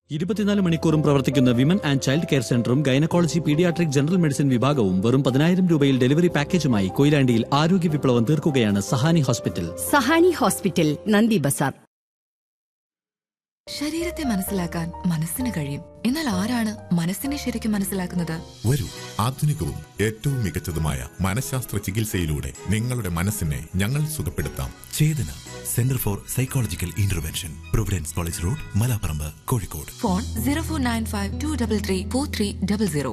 ഇരുപത്തിനാല് മണിക്കൂറും പ്രവർത്തിക്കുന്ന വിമൻ ആൻഡ് ചൈൽഡ് കെയർ സെന്ററും ഗൈനക്കോളജി പീഡിയാട്രിക് ജനറൽ മെഡിസിൻ വിഭാഗവും വെറും പതിനായിരം രൂപയിൽ ഡെലിവറി പാക്കേജുമായി കൊയിലാണ്ടിയിൽ ആരോഗ്യ വിപ്ലവം തീർക്കുകയാണ് സഹാനി ഹോസ്പിറ്റൽ സഹാനി ഹോസ്പിറ്റൽ നന്ദി ബസാർ ശരീരത്തെ മനസ്സിലാക്കാൻ മനസ്സിന് കഴിയും എന്നാൽ ആരാണ് മനസ്സിനെ ശരിക്കും മനസ്സിലാക്കുന്നത് വരൂ ആധുനികവും ഏറ്റവും മികച്ചതുമായ മനഃശാസ്ത്ര ചികിത്സയിലൂടെ നിങ്ങളുടെ മനസ്സിനെ ഞങ്ങൾ സുഖപ്പെടുത്താം Chetana centre for psychological intervention Providence college road Malaparamba Kozhikode phone zero four nine five two double three four three double zero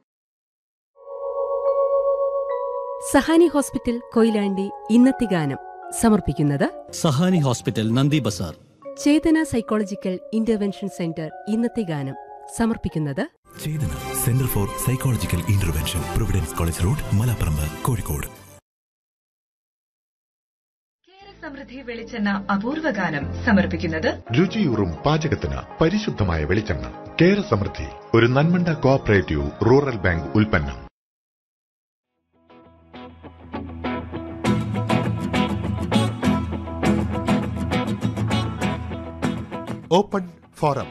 Sahani hospital Koyilandy ഇന്നത്തെ ഗാനം സമർപ്പിക്കുന്നത് Sahani hospital Nandi Bazar Chetana psychological intervention centre ഇന്നത്തെ ഗാനം സമർപ്പിക്കുന്നത് Chetana centre for psychological intervention Providence college road Malaparamba Kozhikode Samriddhi വെളിച്ചെണ്ണ അപൂർവ ഗാനം സമർപ്പിക്കുന്നത് രുചിയൂറും പാചകത്തിന് പരിശുദ്ധമായ വെളിച്ചെണ്ണ കേര സമൃദ്ധി ഒരു നന്മണ്ട കോഓപ്പറേറ്റീവ് റൂറൽ ബാങ്ക് ഉൽപ്പന്നം ഓപ്പൺ ഫോറം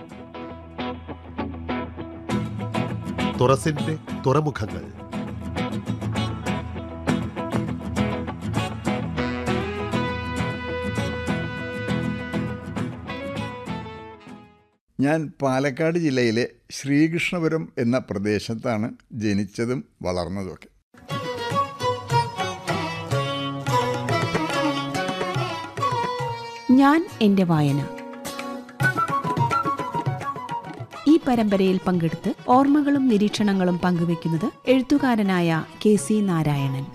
തുറസിന്റെ തുറമുഖങ്ങൾ ഞാൻ പാലക്കാട് ജില്ലയിലെ ശ്രീകൃഷ്ണപുരം എന്ന പ്രദേശത്താണ് ജനിച്ചതും വളർന്നതുമൊക്കെ ഞാൻ എൻ്റെ വായന ഈ പരമ്പരയിൽ പങ്കെടുത്ത് ഓർമ്മകളും നിരീക്ഷണങ്ങളും പങ്കുവെക്കുന്നത് എഴുത്തുകാരനായ കെ സി നാരായണൻ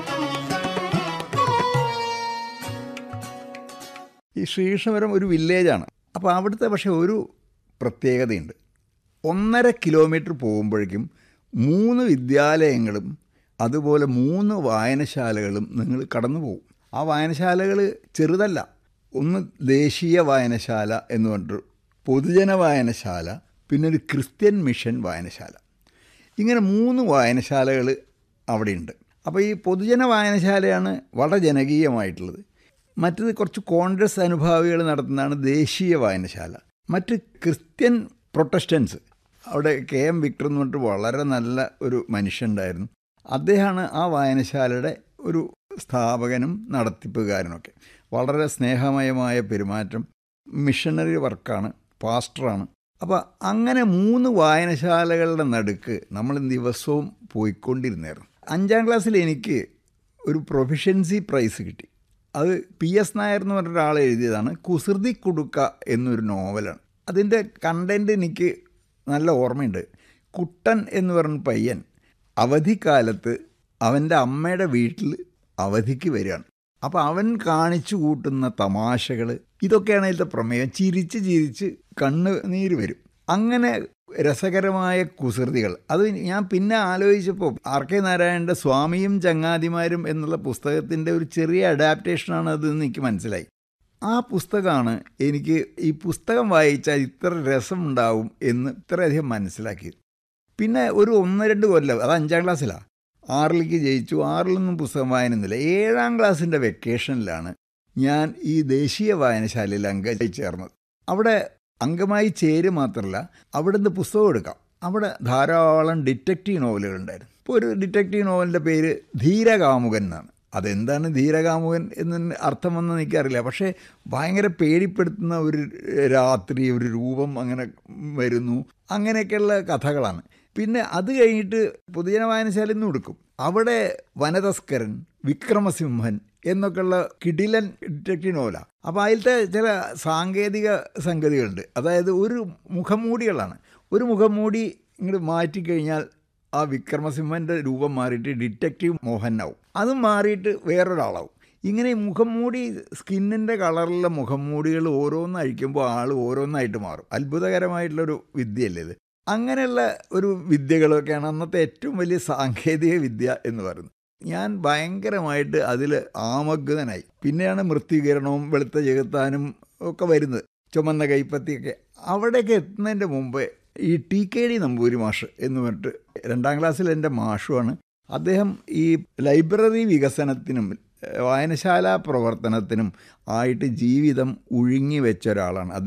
ഈ ശ്രീകൃഷ്ണപുരം ഒരു വില്ലേജാണ് അപ്പോൾ അവിടുത്തെ പക്ഷേ ഒരു പ്രത്യേകതയുണ്ട് ഒന്നര കിലോമീറ്റർ പോകുമ്പോഴേക്കും മൂന്ന് വിദ്യാലയങ്ങളും അതുപോലെ മൂന്ന് വായനശാലകളും നിങ്ങൾ കടന്നു പോകും ആ വായനശാലകൾ ചെറുതല്ല ഒന്ന് ദേശീയ വായനശാല എന്ന് പറഞ്ഞിട്ട് പൊതുജന വായനശാല പിന്നെ ഒരു ക്രിസ്ത്യൻ മിഷൻ വായനശാല ഇങ്ങനെ മൂന്ന് വായനശാലകൾ അവിടെയുണ്ട് അപ്പോൾ ഈ പൊതുജന വായനശാലയാണ് വളരെ ജനകീയമായിട്ടുള്ളത് മറ്റത് കുറച്ച് കോൺഗ്രസ് അനുഭാവികൾ നടത്തുന്നതാണ് ദേശീയ വായനശാല മറ്റ് ക്രിസ്ത്യൻ പ്രൊട്ടസ്റ്റൻസ് അവിടെ കെ എം വിക്ടർ എന്ന് പറഞ്ഞിട്ട് വളരെ നല്ല ഒരു മനുഷ്യനുണ്ടായിരുന്നു അദ്ദേഹമാണ് ആ വായനശാലയുടെ ഒരു സ്ഥാപകനും നടത്തിപ്പുകാരനൊക്കെ വളരെ സ്നേഹമയമായ പെരുമാറ്റം മിഷണറി വർക്കാണ് പാസ്റ്ററാണ് അപ്പോൾ അങ്ങനെ മൂന്ന് വായനശാലകളുടെ നടുക്ക് നമ്മൾ ദിവസവും പോയിക്കൊണ്ടിരുന്നായിരുന്നു അഞ്ചാം ക്ലാസ്സിൽ എനിക്ക് ഒരു പ്രൊഫിഷ്യൻസി പ്രൈസ് കിട്ടി അത് പി എസ് നായർ എന്ന് പറഞ്ഞ ഒരാൾ എഴുതിയതാണ് കുസൃതി കുടുക്ക എന്നൊരു നോവലാണ് അതിൻ്റെ കണ്ടൻറ്റ് എനിക്ക് നല്ല ഓർമ്മയുണ്ട് കുട്ടൻ എന്ന് പറഞ്ഞ പയ്യൻ അവധിക്കാലത്ത് അവൻ്റെ അമ്മയുടെ വീട്ടിൽ അവധിക്ക് വരികയാണ് അപ്പോൾ അവൻ കാണിച്ചു കൂട്ടുന്ന തമാശകൾ ഇതൊക്കെയാണ് ഇതിൻ്റെ പ്രമേയം ചിരിച്ച് ചിരിച്ച് കണ്ണ് നീര് വരും അങ്ങനെ രസകരമായ കുസൃതികൾ അത് ഞാൻ പിന്നെ ആലോചിച്ചപ്പോൾ ആർ കെ നാരായണൻ്റെ സ്വാമിയും ചങ്ങാതിമാരും എന്നുള്ള പുസ്തകത്തിൻ്റെ ഒരു ചെറിയ അഡാപ്റ്റേഷനാണ് അത് എന്ന് എനിക്ക് മനസ്സിലായി ആ പുസ്തകമാണ് എനിക്ക് ഈ പുസ്തകം വായിച്ചാൽ ഇത്ര രസം ഉണ്ടാവും എന്ന് ഇത്രയധികം മനസ്സിലാക്കിയത് പിന്നെ ഒരു ഒന്ന് രണ്ട് കൊല്ലം അത് അഞ്ചാം ക്ലാസ്സിലാണ് ആറിലേക്ക് ജയിച്ചു ആറിലൊന്നും പുസ്തകം വായനയൊന്നുമില്ല ഏഴാം ക്ലാസ്സിൻ്റെ വെക്കേഷനിലാണ് ഞാൻ ഈ ദേശീയ വായനശാലയിൽ അംഗമായി ചേർന്നത് അവിടെ അംഗമായി ചേര് മാത്രമല്ല അവിടുന്ന് പുസ്തകം എടുക്കാം അവിടെ ധാരാളം ഡിറ്റക്റ്റീവ് നോവലുകളുണ്ടായിരുന്നു ഇപ്പോൾ ഒരു ഡിറ്റക്റ്റീവ് നോവലിൻ്റെ പേര് ധീരകാമുകൻ എന്നാണ് അതെന്താണ് ധീരകാമുകൻ എന്ന് അർത്ഥമെന്ന് എനിക്കറിയില്ല പക്ഷേ ഭയങ്കര പേടിപ്പെടുത്തുന്ന ഒരു രാത്രി ഒരു രൂപം അങ്ങനെ വരുന്നു അങ്ങനെയൊക്കെയുള്ള കഥകളാണ് പിന്നെ അത് കഴിഞ്ഞിട്ട് പൊതുജന വായനശാലയിൽ നിന്ന് കൊടുക്കും അവിടെ വനതസ്കരൻ വിക്രമസിംഹൻ എന്നൊക്കെയുള്ള കിടിലൻ ഡിറ്റക്റ്റീവ് നോവല അപ്പോൾ അതിലത്തെ ചില സാങ്കേതിക സംഗതികളുണ്ട് അതായത് ഒരു മുഖംമൂടികളാണ് ഒരു മുഖംമൂടി ഇങ്ങോട്ട് മാറ്റിക്കഴിഞ്ഞാൽ ആ വിക്രമസിംഹൻ്റെ രൂപം മാറിയിട്ട് ഡിറ്റക്റ്റീവ് മോഹനാവും അത് മാറിയിട്ട് വേറൊരാളാവും ഇങ്ങനെ മുഖം മൂടി സ്കിന്നിൻ്റെ കളറിലുള്ള മുഖം മൂടികൾ ഓരോന്ന് അഴിക്കുമ്പോൾ ആൾ ഓരോന്നായിട്ട് മാറും അത്ഭുതകരമായിട്ടുള്ളൊരു വിദ്യയല്ലേ ഇത് അങ്ങനെയുള്ള ഒരു വിദ്യകളൊക്കെയാണ് അന്നത്തെ ഏറ്റവും വലിയ സാങ്കേതിക വിദ്യ എന്ന് പറയുന്നത് ഞാൻ ഭയങ്കരമായിട്ട് അതിൽ ആമഗ്നനായി പിന്നെയാണ് മൃത്യുകിരണവും വെളുത്ത ചെകുത്താനും ഒക്കെ വരുന്നത് ചുമന്ന കൈപ്പത്തിയൊക്കെ അവിടെയൊക്കെ എത്തുന്നതിൻ്റെ മുമ്പ് ഈ ടി കെ ഡി നമ്പൂരി മാഷ് എന്ന് പറഞ്ഞിട്ട് രണ്ടാം ക്ലാസ്സിൽ എൻ്റെ മാഷുമാണ് അദ്ദേഹം ഈ ലൈബ്രറി വികസനത്തിനും വായനശാല പ്രവർത്തനത്തിനും ആയിട്ട് ജീവിതം ഉഴുങ്ങി വെച്ച ഒരാളാണ്